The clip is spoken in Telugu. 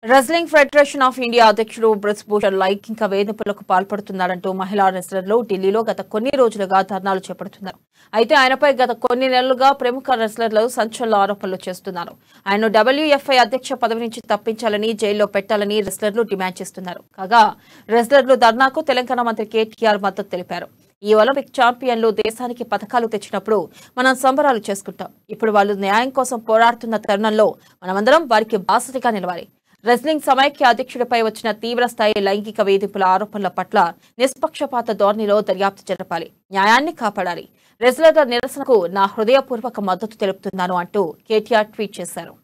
రెజ్లింగ్ ఫెడరేషన్ ఆఫ్ ఇండియా అధ్యక్షుడు బ్రిస్భూషణ్ లైంగిక వేధింపులకు పాల్పడుతున్నారంటూ మహిళా రెస్లర్లు ఢిల్లీలో గత కొన్ని రోజులుగా ధర్నాలు చేపడుతున్నారు అయితే ఆయనపై గత కొన్ని నెలలుగా ప్రముఖ రెస్లర్లు సంచలన ఆరోపణలు చేస్తున్నారు ఆయన డబ్ల్యూఎఫ్ఐ అధ్యక్ష పదవి నుంచి తప్పించాలని జైల్లో పెట్టాలని రెస్లర్లు డిమాండ్ చేస్తున్నారు కాగా రెస్లర్లు ధర్నాకు తెలంగాణ మంత్రి కేటీఆర్ మద్దతు తెలిపారు ఈ ఒలింపిక్ ఛాంపియన్లు దేశానికి పథకాలు తెచ్చినప్పుడు మనం సంబరాలు చేసుకుంటాం ఇప్పుడు వాళ్ళు న్యాయం కోసం పోరాడుతున్న తరుణంలో మనమందరం వారికి బాసటిగా నిలవాలి రెస్లింగ్ సమైక్య అధ్యక్షుడిపై వచ్చిన తీవ్ర స్థాయి లైంగిక వేధింపుల ఆరోపణల పట్ల నిష్పక్షపాత ధోరణిలో దర్యాప్తు జరపాలి న్యాయాన్ని కాపాడాలి రెస్లర్ల నిరసనకు నా హృదయపూర్వక మద్దతు తెలుపుతున్నాను అంటూ కేటీఆర్ ట్వీట్ చేశారు